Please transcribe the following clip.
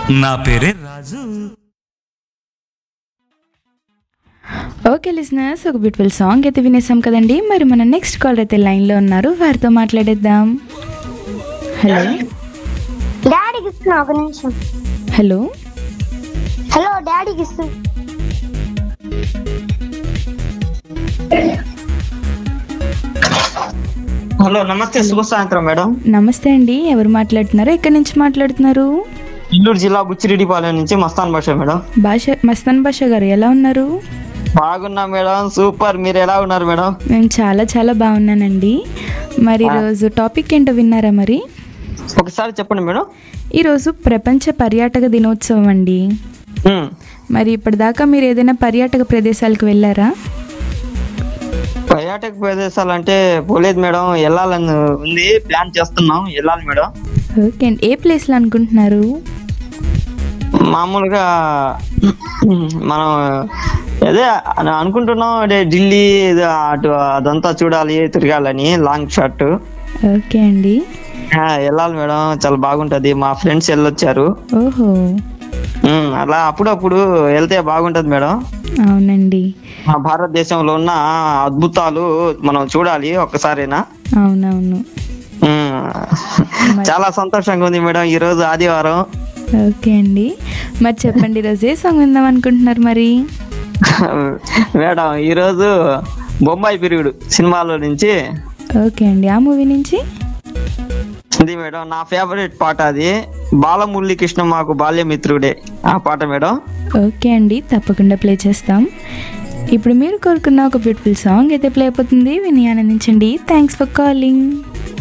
నా పేరే Raju okay listeners ఒక బ్యూటిఫుల్ సాంగ్ అయితే వినేసాం కదండి మరి మన నెక్స్ట్ కాల్ అయితే లైన్లో ఉన్నారు వారితో మాట్లాడేద్దాం హలో డాడీకి ఇస్తున్నా ఒక నిమిషం హలో హలో డాడీకి ఇస్తున్నా హలో నమస్తే శుభ సాయంత్రం మేడం నమస్తే అండి ఎవరు మాట్లాడుతున్నారు ఎక్కడి నుంచి మాట్లాడుతున్నారు నెల్లూరు జిల్లా బుచ్చిరెడ్డిపాలెం నుంచి మస్తాన్ భాష మేడం భాష మస్తాన్ భాష గారు ఎలా ఉన్నారు బాగున్నా మేడం సూపర్ మీరు ఎలా ఉన్నారు మేడం నేను చాలా చాలా బాగున్నానండి మరి ఈరోజు టాపిక్ ఏంటో విన్నారా మరి ఒకసారి చెప్పండి మేడం ఈరోజు ప్రపంచ పర్యాటక దినోత్సవం అండి ఉమ్, మరి ఇప్పటిదాకా మీరు ఏదైనా పర్యాటక ప్రదేశాలకు వెళ్ళారా పర్యాటక ప్రదేశాలు అంటే పోలేదు మేడం వెళ్ళాలని ఉంది ప్లాన్ చేస్తున్నాం వెళ్ళాలి మేడం ఓకే అండి ఏ ప్లేస్లో అనుకుంటున్నారు మామూలుగా మనం అదే అను- అనుకుంటున్నాం అదే ఢిల్లీ ఇది అటు అదంతా చూడాలి తిరగాలని లాంగ్ షాట్ ఓకే అండి వెళ్ళాలి మేడం చాలా బాగుంటది మా ఫ్రెండ్స్ వెళ్ళొచ్చారు ఓహో ఉమ్, అలా అప్పుడప్పుడు వెళ్తే బాగుంటది మేడం అవునండి మన భారతదేశంలో ఉన్న అద్భుతాలు మనం చూడాలి ఒక్కసారైనా అవునవును ఉమ్, చాలా సంతోషంగా ఉంది మేడం ఈ రోజు ఆదివారం ఓకే అండి మరి చెప్పండి ఈరోజు ఏ సాంగ్ విందాం అనుకుంటున్నారు మరి మేడం ఈ రోజు బొంబాయి పిరుగుడు సినిమాలో నుంచి ఓకే అండి ఆ మూవీ నుంచి ఇది మేడం నా ఫేవరెట్ పాట అది బాలమురళీ కృష్ణ మాకు బాల్యమిత్రుడే ఆ పాట మేడం ఓకే అండి తప్పకుండా ప్లే చేస్తాం ఇప్పుడు మీరు కోరుకున్న ఒక బ్యూటిఫుల్ సాంగ్ అయితే ప్లే అయిపోతుంది విని ఆనందించండి థ్యాంక్స్ ఫర్ కాలింగ్